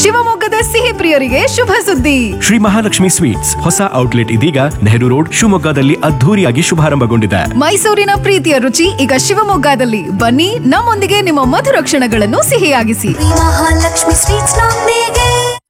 ಶಿವಮೊಗ್ಗದ ಸಿಹಿ ಪ್ರಿಯರಿಗೆ ಶುಭ ಸುದ್ದಿ ಶ್ರೀ ಮಹಾಲಕ್ಷ್ಮಿ ಸ್ವೀಟ್ಸ್ ಹೊಸ ಔಟ್ಲೆಟ್ ಇದೀಗ ನೆಹರು ರೋಡ್ ಶಿವಮೊಗ್ಗದಲ್ಲಿ ಅದ್ಧೂರಿಯಾಗಿ ಶುಭಾರಂಭಗೊಂಡಿದೆ ಮೈಸೂರಿನ ಪ್ರೀತಿಯ ರುಚಿ ಈಗ ಶಿವಮೊಗ್ಗದಲ್ಲಿ ಬನ್ನಿ ನಮ್ಮೊಂದಿಗೆ ನಿಮ್ಮ ಮಧುರ ಕ್ಷಣಗಳನ್ನು ಸಿಹಿಯಾಗಿಸಿ ಮಹಾಲಕ್ಷ್ಮಿ ಸ್ವೀಟ್ಸ್ ನೊಂದಿಗೆ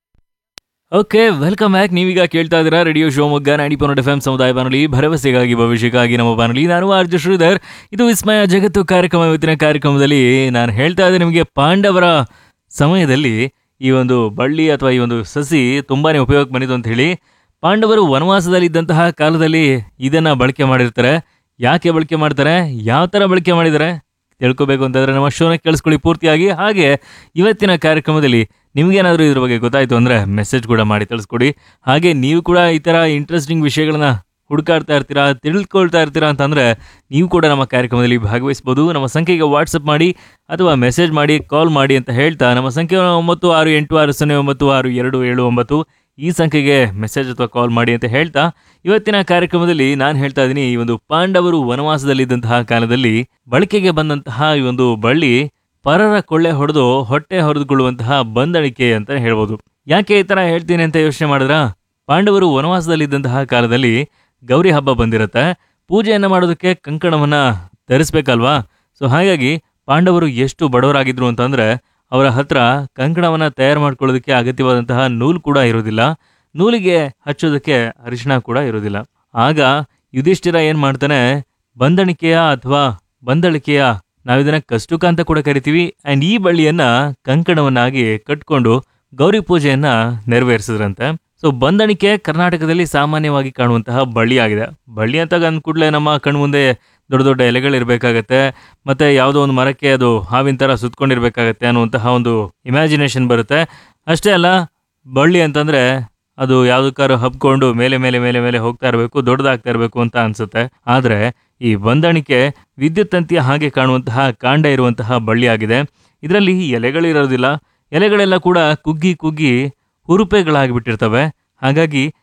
ಓಕೆ ವೆಲ್ಕಮ್ ಬ್ಯಾಕ್ ನೀವೀಗ ಕೇಳ್ತಾ ಇದ್ದೀರಾ ರೇಡಿಯೋ ಶಿವಮೊಗ್ಗ ನಾಡಿ ಪೊನ್ನಟ್ ಎಫ್ ಎಂ ಸಮುದಾಯ ಬಾನುಲಿ ಭರವಸೆಗಾಗಿ ಭವಿಷ್ಯಕ್ಕಾಗಿ ನಮ್ಮ ಬಾನುಲಿ ನಾನು ಆರ್ಜು ಶ್ರೀಧರ್ ಇದು ವಿಸ್ಮಯ ಜಗತ್ತು ಕಾರ್ಯಕ್ರಮ ಇವತ್ತಿನ ಕಾರ್ಯಕ್ರಮದಲ್ಲಿ ನಾನು ಹೇಳ್ತಾ ಇದ್ದೆ ನಿಮಗೆ ಪಾಂಡವರ ಸಮಯದಲ್ಲಿ ಈ ಒಂದು ಬಳ್ಳಿ ಅಥವಾ ಈ ಒಂದು ಸಸಿ ತುಂಬಾನೇ ಉಪಯೋಗಕ್ಕೆ ಬಂದಿದ್ದು ಅಂತ ಹೇಳಿ ಪಾಂಡವರು ವನವಾಸದಲ್ಲಿ ಇದ್ದಂತಹ ಕಾಲದಲ್ಲಿ ಇದನ್ನ ಬಳಕೆ ಮಾಡಿರ್ತಾರೆ ಯಾಕೆ ಬಳಕೆ ಮಾಡ್ತಾರೆ ಯಾವ ಥರ ಬಳಕೆ ಮಾಡಿದ್ದಾರೆ ತಿಳ್ಕೊಬೇಕು ಅಂತಂದ್ರೆ ನಮ್ಮ ಶೋನ ಕೇಳಿಸ್ಕೊಳ್ಳಿ ಪೂರ್ತಿಯಾಗಿ ಹಾಗೆ ಇವತ್ತಿನ ಕಾರ್ಯಕ್ರಮದಲ್ಲಿ ನಿಮ್ಗೇನಾದರೂ ಇದ್ರ ಬಗ್ಗೆ ಗೊತ್ತಾಯ್ತು ಅಂದರೆ ಮೆಸೇಜ್ ಕೂಡ ಮಾಡಿ ತಿಳಿಸ್ಕೊಡಿ ಹಾಗೆ ನೀವು ಕೂಡ ಈ ಥರ ಇಂಟ್ರೆಸ್ಟಿಂಗ್ ವಿಷಯಗಳನ್ನ ಹುಡುಕಾಡ್ತಾ ಇರ್ತೀರಾ ತಿಳ್ಕೊಳ್ತಾ ಇರ್ತೀರಾ ಅಂತಂದರೆ ನೀವು ಕೂಡ ನಮ್ಮ ಕಾರ್ಯಕ್ರಮದಲ್ಲಿ ಭಾಗವಹಿಸ್ಬೋದು ನಮ್ಮ ಸಂಖ್ಯೆಗೆ ವಾಟ್ಸಪ್ ಮಾಡಿ ಅಥವಾ ಮೆಸೇಜ್ ಮಾಡಿ ಕಾಲ್ ಮಾಡಿ ಅಂತ ಹೇಳ್ತಾ ನಮ್ಮ ಸಂಖ್ಯೆ ಒಂಬತ್ತು ಆರು ಎಂಟು ಆರು ಸೊನ್ನೆ ಒಂಬತ್ತು ಆರು ಎರಡು ಏಳು ಒಂಬತ್ತು ಈ ಸಂಖ್ಯೆಗೆ ಮೆಸೇಜ್ ಅಥವಾ ಕಾಲ್ ಮಾಡಿ ಅಂತ ಹೇಳ್ತಾ ಇವತ್ತಿನ ಕಾರ್ಯಕ್ರಮದಲ್ಲಿ ನಾನು ಹೇಳ್ತಾ ಇದ್ದೀನಿ ಈ ಒಂದು ಪಾಂಡವರು ವನವಾಸದಲ್ಲಿದ್ದಂತಹ ಕಾಲದಲ್ಲಿ ಬಳಕೆಗೆ ಬಂದಂತಹ ಈ ಒಂದು ಬಳ್ಳಿ ಪರರ ಕೊಳ್ಳೆ ಹೊಡೆದು ಹೊಟ್ಟೆ ಹೊಡೆದುಕೊಳ್ಳುವಂತಹ ಬಂದಣಿಕೆ ಅಂತ ಹೇಳ್ಬೋದು ಯಾಕೆ ಈ ತರ ಹೇಳ್ತೀನಿ ಅಂತ ಯೋಚನೆ ಮಾಡಿದ್ರ ಪಾಂಡವರು ವನವಾಸದಲ್ಲಿದ್ದಂತಹ ಕಾಲದಲ್ಲಿ ಗೌರಿ ಹಬ್ಬ ಬಂದಿರತ್ತೆ ಪೂಜೆಯನ್ನ ಮಾಡೋದಕ್ಕೆ ಕಂಕಣವನ್ನ ಧರಿಸ್ಬೇಕಲ್ವಾ ಸೊ ಹಾಗಾಗಿ ಪಾಂಡವರು ಎಷ್ಟು ಬಡವರಾಗಿದ್ರು ಅಂತಂದ್ರೆ ಅವರ ಹತ್ರ ಕಂಕಣವನ್ನ ತಯಾರು ಮಾಡ್ಕೊಳ್ಳೋದಕ್ಕೆ ಅಗತ್ಯವಾದಂತಹ ನೂಲು ಕೂಡ ಇರೋದಿಲ್ಲ ನೂಲಿಗೆ ಹಚ್ಚೋದಕ್ಕೆ ಅರಿಶಿಣ ಕೂಡ ಇರೋದಿಲ್ಲ ಆಗ ಯುಧಿಷ್ಠಿರ ಏನ್ ಮಾಡ್ತಾನೆ ಬಂದಣಿಕೆಯ ಅಥವಾ ಬಂದಳಿಕೆಯ ನಾವಿದನ್ನ ಕಷ್ಟುಕ ಅಂತ ಕೂಡ ಕರಿತೀವಿ ಅಂಡ್ ಈ ಬಳ್ಳಿಯನ್ನ ಕಂಕಣವನ್ನಾಗಿ ಕಟ್ಕೊಂಡು ಗೌರಿ ಪೂಜೆಯನ್ನ ನೆರವೇರಿಸಿದ್ರಂತೆ ಸೊ ಬಂದಣಿಕೆ ಕರ್ನಾಟಕದಲ್ಲಿ ಸಾಮಾನ್ಯವಾಗಿ ಕಾಣುವಂತಹ ಬಳ್ಳಿ ಆಗಿದೆ ಬಳ್ಳಿ ಅಂತ ಅಂದ ಕೂಡಲೇ ನಮ್ಮ ಕಣ್ಮುಂದೆ ದೊಡ್ಡ ದೊಡ್ಡ ಎಲೆಗಳಿರ್ಬೇಕಾಗತ್ತೆ ಮತ್ತೆ ಯಾವುದೋ ಒಂದು ಮರಕ್ಕೆ ಅದು ಹಾವಿನ ಥರ ಸುತ್ಕೊಂಡಿರ್ಬೇಕಾಗತ್ತೆ ಅನ್ನುವಂತಹ ಒಂದು ಇಮ್ಯಾಜಿನೇಷನ್ ಬರುತ್ತೆ ಅಷ್ಟೇ ಅಲ್ಲ ಬಳ್ಳಿ ಅಂತಂದ್ರೆ ಅದು ಯಾವ್ದಕ್ಕಾರು ಹಬ್ಕೊಂಡು ಮೇಲೆ ಮೇಲೆ ಮೇಲೆ ಮೇಲೆ ಹೋಗ್ತಾ ಇರಬೇಕು ದೊಡ್ಡದಾಗ್ತಾ ಇರಬೇಕು ಅಂತ ಅನ್ಸುತ್ತೆ ಆದ್ರೆ ಈ ಬಂದಣಿಕೆ ವಿದ್ಯುತ್ ತಂತಿಯ ಹಾಗೆ ಕಾಣುವಂತಹ ಕಾಂಡ ಇರುವಂತಹ ಬಳ್ಳಿ ಆಗಿದೆ ಇದರಲ್ಲಿ ಎಲೆಗಳಿರೋದಿಲ್ಲ ಎಲೆಗಳೆಲ್ಲ ಕೂಡ ಕುಗ್ಗಿ ಕುಗ್ಗಿ ಹುರುಪೆಗಳಾಗಿಬಿಟ್ಟಿರ್ತವೆ ಹಾಗಾಗಿ